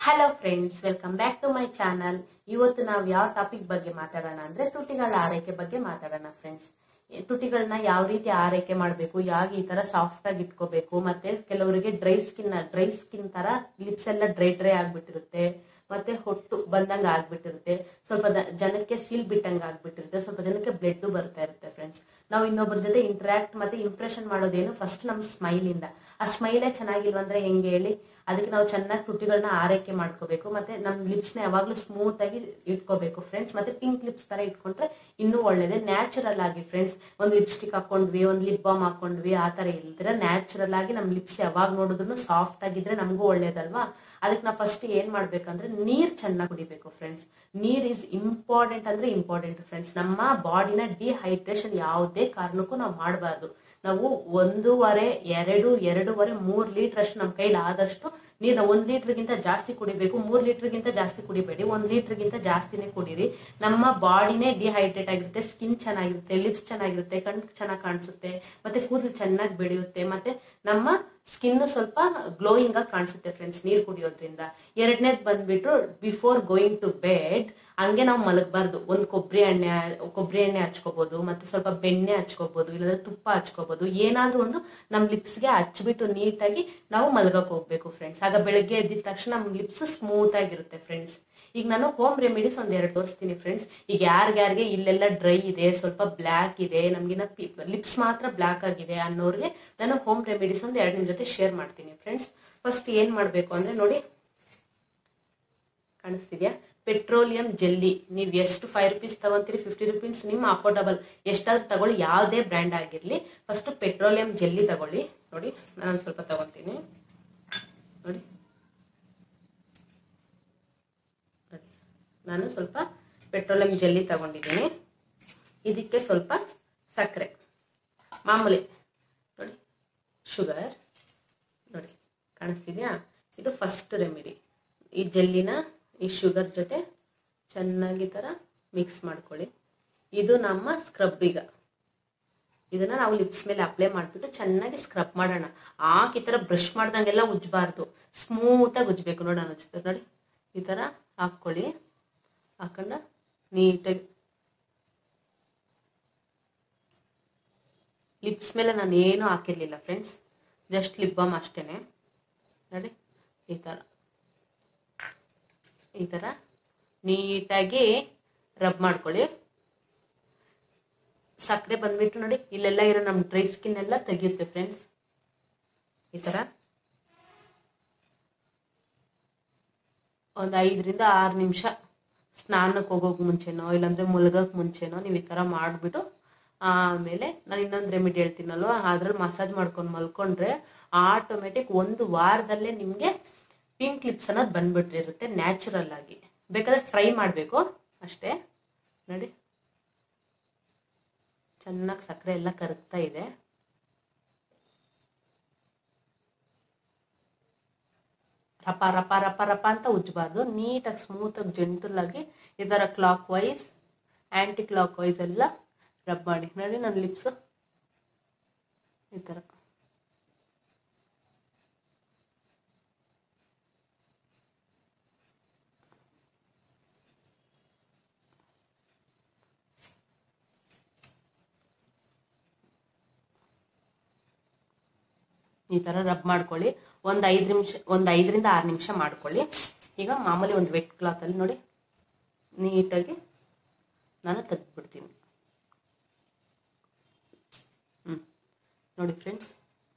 Hello friends welcome back to my channel ಇವತ್ತು ನಾವು ಯಾವ ಟಾಪಿಕ್ ಬಗ್ಗೆ ಮಾತಾಡೋಣ ಅಂದ್ರೆ ತುಟಿಗಳ ಆರೈಕೆ ಬಗ್ಗೆ ಮಾತಾಡೋಣ ಫ್ರೆಂಡ್ಸ್ ತುಟಿಗಳನ್ನ ಯಾವ ರೀತಿ ಆರೈಕೆ ಮಾಡಬೇಕು ಯಾವಾಗ ಈ ತರ ಸಾಫ್ಟ್ ಆಗಿ ಇಟ್ಕೋಬೇಕು ಮತ್ತೆ ಕೆಲವರಿಗೆ ಡ್ರೈ ಸ್ಕಿನ್ ಡ್ರೈ ಸ್ಕಿನ್ ತರ ಲಿಪ್ಸ್ ಎಲ್ಲ ಡ್ರೈ ಡ್ರೈ ಆಗ್ಬಿಟ್ಟಿರುತ್ತೆ ಮತ್ತೆ ಹೊಟ್ಟು ಬಂದಂಗ ಆಗ್ಬಿಟ್ಟಿರುತ್ತೆ ಸ್ವಲ್ಪ ದ- ಜನಕ್ಕೆ ಸೀಲ್ ಬಿಟ್ಟಂಗ ಆಗ್ಬಿಟ್ಟಿರುತ್ತೆ ಸ್ವಲ್ಪ ಜನಕ್ಕೆ ಬ್ಲಡ್ ಬರ್ತಾ ಇರುತ್ತೆ ಫ್ರೆಂಡ್ಸ್ ನಾವು ಇನ್ನೊಬ್ಬರ ಜೊತೆ ಇಂಟ್ರಾಕ್ಟ್ ಮತ್ತೆ ಇಂಪ್ರೆಷನ್ ಮಾಡೋದೇನು ಫಸ್ಟ್ ನಮ್ ಸ್ಮೈಲ್ ಇಂದ ಆ ಸ್ಮೈಲೇ ಚೆನ್ನಾಗಿಲ್ವಂದ್ರೆ ಹೆಂಗೆ ಹೇಳಿ ಅದಕ್ಕೆ ನಾವು ಚೆನ್ನಾಗಿ ತುಟಿಗಳನ್ನ ಆರೈಕೆ ಮಾಡ್ಕೋಬೇಕು ಮತ್ತೆ ನಮ್ ಲಿಪ್ಸ್ ನ ಯಾವಾಗ್ಲೂ ಸ್ಮೂತ್ ಆಗಿ ಇಟ್ಕೋಬೇಕು ಫ್ರೆಂಡ್ಸ್ ಮತ್ತೆ ಪಿಂಕ್ ಲಿಪ್ಸ್ ತರ ಇಟ್ಕೊಂಡ್ರೆ ಇನ್ನೂ ಒಳ್ಳೇದೇ ನ್ಯಾಚುರಲ್ ಆಗಿ ಫ್ರೆಂಡ್ಸ್ ಒಂದು ಲಿಪ್ಸ್ಟಿಕ್ ಹಾಕೊಂಡ್ವಿ ಒಂದು ಲಿಪ್ ಬಾಮ್ ಹಾಕೊಂಡ್ವಿ ಆ ತರ ಇಲ್ದಿರ ನ್ಯಾಚುರಲ್ ಆಗಿ ನಮ್ ಲಿಪ್ಸ್ ಯಾವಾಗ ನೋಡಿದ್ರು ಸಾಫ್ಟ್ ಆಗಿದ್ರೆ ನಮಗೂ ಒಳ್ಳೇದಲ್ವಾ ಅದಕ್ಕೆ ನಾವು ಫಸ್ಟ್ ಏನ್ ಮಾಡ್ಬೇಕಂದ್ರೆ ನೀರ್ ಚೆನ್ನಾಗಿ ಕುಡಿಬೇಕು ಫ್ರೆಂಡ್ಸ್ ನೀರ್ ಇಸ್ ಇಂಪಾರ್ಟೆಂಟ್ ಅಂದ್ರೆ ಇಂಪಾರ್ಟೆಂಟ್ ಫ್ರೆಂಡ್ಸ್ ನಮ್ಮ ಬಾಡಿನ ಡಿಹೈಡ್ರೇಷನ್ ಯಾವುದೇ ಕಾರಣಕ್ಕೂ ನಾವು ಮಾಡಬಾರ್ದು ನಾವು ಒಂದೂವರೆ ಎರಡು ಎರಡೂವರೆ ಮೂರ್ ಲೀಟರ್ ಅಷ್ಟು ನಮ್ಮ ಕೈಲಿ ಆದಷ್ಟು ನೀರ್ನ ಒಂದ್ ಲೀಟರ್ಗಿಂತ ಜಾಸ್ತಿ ಕುಡಿಬೇಕು ಮೂರ್ ಲೀಟರ್ಗಿಂತ ಜಾಸ್ತಿ ಕುಡಿಬೇಡಿ ಒಂದ್ ಲೀಟರ್ಗಿಂತ ಜಾಸ್ತಿನೇ ಕುಡೀರಿ ನಮ್ಮ ಬಾಡಿನೇ ಡಿಹೈಡ್ರೇಟ್ ಆಗಿರುತ್ತೆ ಸ್ಕಿನ್ ಚೆನ್ನಾಗಿರುತ್ತೆ ಲಿಪ್ಸ್ ಚೆನ್ನಾಗಿರುತ್ತೆ ಕಣ್ ಚೆನ್ನಾಗಿ ಕಾಣಿಸುತ್ತೆ ಮತ್ತೆ ಕೂದಲು ಚೆನ್ನಾಗಿ ಬೆಳೆಯುತ್ತೆ ಮತ್ತೆ ನಮ್ಮ ಸ್ಕಿನ್ ಸ್ವಲ್ಪ ಗ್ಲೋಯಿಂಗ್ ಆಗಿ ಕಾಣಿಸುತ್ತೆ ಫ್ರೆಂಡ್ಸ್ ನೀರು ಕುಡಿಯೋದ್ರಿಂದ ಎರಡನೇದ್ ಬಂದ್ಬಿಟ್ಟು ಬಿಫೋರ್ ಗೋಯಿಂಗ್ ಟು ಬೆಡ್ ಹಂಗೆ ನಾವು ಮಲಗಬಾರ್ದು ಒಂದು ಕೊಬ್ಬರಿ ಎಣ್ಣೆ ಕೊಬ್ಬರಿ ಎಣ್ಣೆ ಹಚ್ಕೋಬಹುದು ಮತ್ತೆ ಸ್ವಲ್ಪ ಬೆಣ್ಣೆ ಹಚ್ಕೋಬಹುದು ಇಲ್ಲಾಂದ್ರೆ ತುಪ್ಪ ಹಚ್ಕೋಬಹುದು ಏನಾದ್ರೂ ಒಂದು ನಮ್ ಲಿಪ್ಸ್ಗೆ ಹಚ್ಬಿಟ್ಟು ನೀಟಾಗಿ ನಾವು ಮಲಗಕ್ ಹೋಗ್ಬೇಕು ಫ್ರೆಂಡ್ಸ್ ಆಗ ಬೆಳಗ್ಗೆ ಎದ್ದಿದ ತಕ್ಷಣ ನಮ್ ಲಿಪ್ಸ್ ಸ್ಮೂತ್ ಆಗಿರುತ್ತೆ ಫ್ರೆಂಡ್ಸ್ ಈಗ ನಾನು ಹೋಮ್ ರೆಮಿಡೀಸ್ ಒಂದ್ ಎರಡು ತೋರಿಸ್ತೀನಿ ಫ್ರೆಂಡ್ಸ್ ಈಗ ಯಾರ್ಯಾರಿಗೆ ಇಲ್ಲೆಲ್ಲ ಡ್ರೈ ಇದೆ ಸ್ವಲ್ಪ ಬ್ಲ್ಯಾಕ್ ಇದೆ ನಮ್ಗಿನ್ನ ಲಿಪ್ಸ್ ಮಾತ್ರ ಬ್ಲ್ಯಾಕ್ ಆಗಿದೆ ಅನ್ನೋರಿಗೆ ನಾನು ಹೋಮ್ ರೆಮಿಡೀಸ್ ಒಂದು ಎರಡು ನಿಮ್ ಜೊತೆ ಶೇರ್ ಮಾಡ್ತೀನಿ ಫ್ರೆಂಡ್ಸ್ ಫಸ್ಟ್ ಏನ್ ಮಾಡ್ಬೇಕು ಅಂದ್ರೆ ನೋಡಿ ಕಾಣಿಸ್ತಿದ್ಯಾ ಪೆಟ್ರೋಲಿಯಂ ಜೆಲ್ಲಿ ನೀವು ಎಷ್ಟು ಫೈವ್ ರುಪೀಸ್ ತಗೊಂತೀರಿ ಫಿಫ್ಟಿ ರುಪೀಸ್ ನಿಮ್ಮ ಅಫೋರ್ಡಬಲ್ ಎಷ್ಟಾದ್ರೂ ತಗೊಳ್ಳಿ ಯಾವುದೇ ಬ್ರ್ಯಾಂಡ್ ಆಗಿರಲಿ ಫಸ್ಟ್ ಪೆಟ್ರೋಲಿಯಂ ಜೆಲ್ಲಿ ತಗೊಳ್ಳಿ ನೋಡಿ ನಾನು ಸ್ವಲ್ಪ ತಗೊತೀನಿ ನೋಡಿ ನೋಡಿ. ನಾನು ಸ್ವಲ್ಪ ಪೆಟ್ರೋಲಿಯಂ ಜೆಲ್ಲಿ ತಗೊಂಡಿದ್ದೀನಿ ಇದಕ್ಕೆ ಸ್ವಲ್ಪ ಸಕ್ಕರೆ ಮಾಮೂಲಿ ನೋಡಿ ಶುಗರ್ ನೋಡಿ ಕಾಣಿಸ್ತಿದ್ಯಾ ಇದು ಫಸ್ಟ್ ರೆಮಿಡಿ ಈ ಜೆಲ್ಲಿನ ಈ ಶುಗರ್ ಜೊತೆ ಚೆನ್ನಾಗಿ ಈ ಥರ ಮಿಕ್ಸ್ ಮಾಡ್ಕೊಳ್ಳಿ ಇದು ನಮ್ಮ ಸ್ಕ್ರಬ್ ಈಗ ಇದನ್ನ ನಾವು ಲಿಪ್ಸ್ ಮೇಲೆ ಅಪ್ಲೈ ಮಾಡಿಬಿಟ್ಟು ಚೆನ್ನಾಗಿ ಸ್ಕ್ರಬ್ ಮಾಡೋಣ ಆಕ್ ಈ ಥರ ಬ್ರಷ್ ಮಾಡ್ದಂಗೆಲ್ಲ ಉಜ್ಜಬಾರ್ದು ಸ್ಮೂತಾಗಿ ಉಜ್ಬೇಕು ನೋಡಿ ಅನಿಸುತ್ತೆ ನೋಡಿ ಈ ಥರ ಹಾಕ್ಕೊಳ್ಳಿ ಹಾಕೊಂಡು ನೀಟಾಗಿ ಲಿಪ್ಸ್ ಮೇಲೆ ನಾನು ಏನೂ ಹಾಕಿರ್ಲಿಲ್ಲ ಫ್ರೆಂಡ್ಸ್ ಜಸ್ಟ್ ಲಿಪ್ ಬಾಮ್ ಅಷ್ಟೇನೆ ನೋಡಿ ಈ ಥರ ಈ ಥರ ನೀಟಾಗಿ ರಬ್ ಮಾಡ್ಕೊಳ್ಳಿ ಸಕ್ಕರೆ ಬಂದ್ಬಿಟ್ಟು ನೋಡಿ ಇಲ್ಲೆಲ್ಲ ಇರೋ ನಮ್ಮ ಡ್ರೈ ಸ್ಕಿನ್ ಎಲ್ಲ ತೆಗಿಯುತ್ತೆ ಫ್ರೆಂಡ್ಸ್ ಈ ಥರ ಒಂದು ಐದರಿಂದ ಆರು ನಿಮಿಷ ಸ್ನಾನಕ್ಕೆ ಹೋಗೋಕೆ ಮುಂಚೆನೋ ಇಲ್ಲಾಂದ್ರೆ ಮುಳುಗೋಕೆ ಮುಂಚೆನೋ ನೀವು ಈ ಥರ ಮಾಡಿಬಿಟ್ಟು ಆಮೇಲೆ ನಾನು ಇನ್ನೊಂದು ರೆಮಿಡಿ ಹೇಳ್ತೀನಲ್ವ ಅದ್ರಲ್ಲಿ ಮಸಾಜ್ ಮಾಡ್ಕೊಂಡು ಮಲ್ಕೊಂಡ್ರೆ ಆಟೋಮೆಟಿಕ್ ಒಂದು ವಾರದಲ್ಲೇ ನಿಮಗೆ ಪಿಂಕ್ ಲಿಪ್ಸ್ ಅನ್ನೋದು ಬಂದ್ಬಿಟ್ಟಿರುತ್ತೆ ನ್ಯಾಚುರಲ್ ಆಗಿ ಬೇಕಾದ್ರೆ ಟ್ರೈ ಮಾಡಬೇಕು ಅಷ್ಟೇ ನೋಡಿ ಚೆನ್ನಾಗಿ ಸಕ್ಕರೆ ಎಲ್ಲ ಕರಗ್ತಾ ಇದೆ ರಪ ರಪ ರಪ ರಪ ಅಂತ ಉಜ್ಜಬಾರ್ದು ನೀಟಾಗಿ ಸ್ಮೂತಾಗಿ ಜೆಂಟಲ್ ಆಗಿ ಈ ಥರ clockwise anticlockwise ಎಲ್ಲ ರಬ್ ಮಾಡಿ ನೋಡಿ ನನ್ನ ಲಿಪ್ಸು ಈ ಥರ ಈ ಥರ ರಬ್ ಮಾಡ್ಕೊಳ್ಳಿ ಒಂದು ಐದು ನಿಮಿಷ ಒಂದು ಐದರಿಂದ ಆರು ನಿಮಿಷ ಮಾಡ್ಕೊಳ್ಳಿ ಈಗ ಮಾಮೂಲಿ ಒಂದು ವೆಟ್ ಕ್ಲಾತಲ್ಲಿ ನೋಡಿ ನೀಟಾಗಿ ನಾನು ತೆಗೆದ್ಬಿಡ್ತೀನಿ ಹ್ಞೂ ನೋಡಿ ಫ್ರೆಂಡ್ಸ್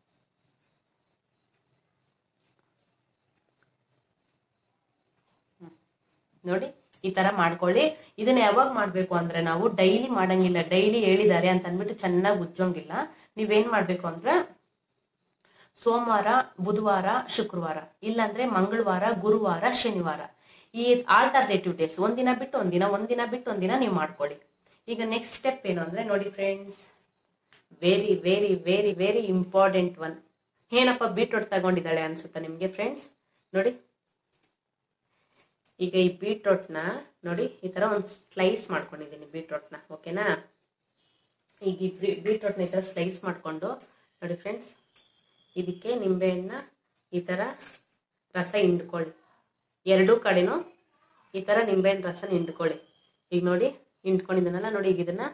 ನೋಡಿ ಈ ತರ ಮಾಡ್ಕೊಳ್ಳಿ ಇದನ್ನ ಯಾವಾಗ ಮಾಡ್ಬೇಕು ಅಂದ್ರೆ ನಾವು ಡೈಲಿ ಮಾಡಂಗಿಲ್ಲ ಡೈಲಿ ಹೇಳಿದ್ದಾರೆ ಅಂತ ಅಂದ್ಬಿಟ್ಟು ಚೆನ್ನಾಗಿ ಉಜ್ಜೋಂಗಿಲ್ಲ ನೀವೇನ್ ಮಾಡ್ಬೇಕು ಅಂದ್ರೆ ಸೋಮವಾರ ಬುಧವಾರ ಶುಕ್ರವಾರ ಇಲ್ಲಾಂದ್ರೆ ಮಂಗಳವಾರ ಗುರುವಾರ ಶನಿವಾರ ಈ ಆಲ್ಟರ್ನೇಟಿವ್ ಡೇಸ್ ಒಂದಿನ ಬಿಟ್ಟು ಒಂದಿನ ಒಂದಿನ ಬಿಟ್ಟು ಒಂದಿನ ನೀವು ಮಾಡ್ಕೊಳ್ಳಿ ಈಗ ನೆಕ್ಸ್ಟ್ ಸ್ಟೆಪ್ ಏನು ಅಂದ್ರೆ ನೋಡಿ friends very very very very important one ಏನಪ್ಪ ಬೀಟ್ರೋಟ್ ತಗೊಂಡಿದ್ದಾಳೆ ಅನ್ಸುತ್ತಾ ನಿಮ್ಗೆ ಫ್ರೆಂಡ್ಸ್ ನೋಡಿ ಈಗ ಈ ಬೀಟ್ರೋಟ್ನ ನೋಡಿ ಈ ತರ ಒಂದು ಸ್ಲೈಸ್ ಮಾಡ್ಕೊಂಡಿದ್ದೀನಿ ಬೀಟ್ರೋಟ್ನ ಓಕೆನಾ ಈಗ ಈ ಬೀಟ್ರೋಟ್ನ ಈ ತರ ಸ್ಲೈಸ್ ಮಾಡ್ಕೊಂಡು ನೋಡಿ ಫ್ರೆಂಡ್ಸ್ ಇದಕ್ಕೆ ನಿಂಬೆಹಣ್ಣ ಈ ತರ ರಸ ಹಿಂಡ್ಕೊಳ್ಳಿ ಎರಡೂ ಕಡೆನೂ ಈ ತರ ನಿಂಬೆಹಣ್ಣು ರಸನ ಹಿಂಡ್ಕೊಳ್ಳಿ ಈಗ ನೋಡಿ ಹಿಂಡ್ಕೊಂಡಿದ್ದೀನಲ್ಲ ನೋಡಿ ಈಗ ಇದನ್ನ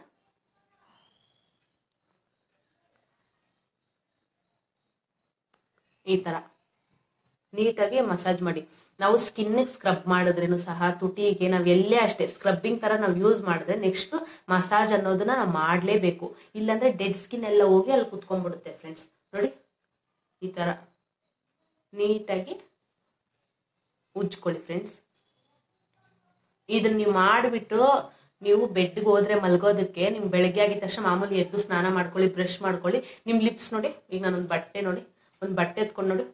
ಈ ತರ ನೀಟಾಗಿ ಮಸಾಜ್ ಮಾಡಿ ನಾವು ಸ್ಕಿನ್ ಸ್ಕ್ರಬ್ ಮಾಡಿದ್ರೇನು ಸಹ ತುಟಿಗೆ ನಾವ್ ಎಲ್ಲೇ ಅಷ್ಟೇ ಸ್ಕ್ರಬ್ಬಿಂಗ್ ತರ ನಾವು ಯೂಸ್ ಮಾಡಿದ್ರೆ ನೆಕ್ಸ್ಟ್ ಮಸಾಜ್ ಅನ್ನೋದನ್ನ ನಾವು ಮಾಡ್ಲೇಬೇಕು ಇಲ್ಲಾಂದ್ರೆ ಡೆಡ್ ಸ್ಕಿನ್ ಎಲ್ಲ ಹೋಗಿ ಅಲ್ಲಿ ಕುತ್ಕೊಂಡ್ಬಿಡುತ್ತೆ ಫ್ರೆಂಡ್ಸ್ ನೋಡಿ ಈ ತರ ನೀಟಾಗಿ ಉಜ್ಕೊಳ್ಳಿ ಫ್ರೆಂಡ್ಸ್ ಇದನ್ನ ನೀವು ಮಾಡಿಬಿಟ್ಟು ನೀವು ಬೆಡ್ಗೆ ಹೋದ್ರೆ ಮಲ್ಗೋದಕ್ಕೆ ನಿಮ್ ಬೆಳಗ್ಗೆ ಆಗಿದ ತಕ್ಷಣ ಮಾಮೂಲಿ ಎದ್ದು ಸ್ನಾನ ಮಾಡ್ಕೊಳ್ಳಿ ಬ್ರಷ್ ಮಾಡ್ಕೊಳ್ಳಿ ನಿಮ್ ಲಿಪ್ಸ್ ನೋಡಿ ಈಗ ನಾನೊಂದು ಬಟ್ಟೆ ನೋಡಿ ಒಂದು ಬಟ್ಟೆ ಎತ್ಕೊಂಡು ನೋಡಿ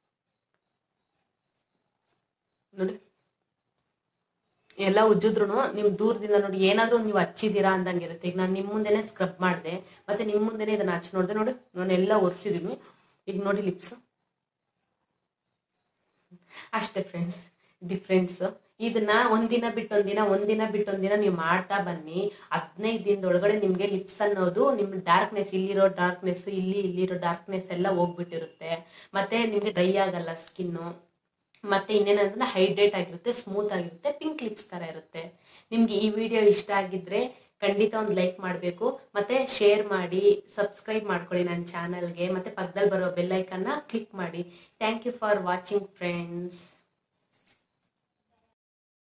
ನೋಡಿ ಎಲ್ಲ ಉಜ್ಜಿದ್ರು ನಿಮ್ ದೂರದಿಂದ ನೋಡಿ ಏನಾದ್ರೂ ನೀವು ಹಚ್ಚಿದೀರಾ ಅಂದಂಗಿರುತ್ತೆ ಈಗ ನಾನು ನಿಮ್ ಮುಂದೆನೆ ಸ್ಕ್ರಬ್ ಮಾಡಿದೆ ಮತ್ತೆ ನಿಮ್ ಮುಂದೆನೆ ಇದನ್ನ ಹಚ್ಚಿ ನೋಡಿದೆ ನೋಡಿ ನಾನೆಲ್ಲ ಒರೆಸಿದೀನಿ ಈಗ ನೋಡಿ ಲಿಪ್ಸ್ ಅಷ್ಟೇ ಫ್ರೆಂಡ್ಸ್ ಡಿಫ್ರೆನ್ಸ್ ಇದನ್ನ ಒಂದಿನ ಬಿಟ್ಟೊಂದಿನ ಒಂದಿನ ಬಿಟ್ಟೊಂದಿನ ನೀವು ಮಾಡ್ತಾ ಬನ್ನಿ ಹದಿನೈದು ದಿನದೊಳಗಡೆ ನಿಮ್ಗೆ ಲಿಪ್ಸ್ ಅನ್ನೋದು ನಿಮ್ ಡಾರ್ಕ್ನೆಸ್ ಇಲ್ಲಿರೋ ಡಾರ್ಕ್ನೆಸ್ ಇಲ್ಲಿ ಇಲ್ಲಿರೋ ಡಾರ್ಕ್ನೆಸ್ ಎಲ್ಲ ಹೋಗ್ಬಿಟ್ಟಿರುತ್ತೆ ಮತ್ತೆ ನಿಮ್ಗೆ ಡ್ರೈ ಆಗಲ್ಲ ಸ್ಕಿನ್ನು ಮತ್ತೆ ಇನ್ನೇನಂದ್ರೆ ಹೈಡ್ರೇಟ್ ಆಗಿರುತ್ತೆ ಸ್ಮೂತ್ ಆಗಿರುತ್ತೆ ಪಿಂಕ್ ಲಿಪ್ಸ್ ತರ ಇರುತ್ತೆ ನಿಮ್ಗೆ ಈ ವಿಡಿಯೋ ಇಷ್ಟ ಆಗಿದ್ರೆ ಖಂಡಿತ ಒಂದು ಲೈಕ್ ಮಾಡಬೇಕು ಮತ್ತೆ ಶೇರ್ ಮಾಡಿ ಸಬ್ಸ್ಕ್ರೈಬ್ ಮಾಡ್ಕೊಳ್ಳಿ ನನ್ನ ಚಾನಲ್ಗೆ ಮತ್ತೆ ಪಕ್ಕದಲ್ಲಿ ಬರೋ ಬೆಲ್ ಐಕನ್ನ ಕ್ಲಿಕ್ ಮಾಡಿ thank you for watching friends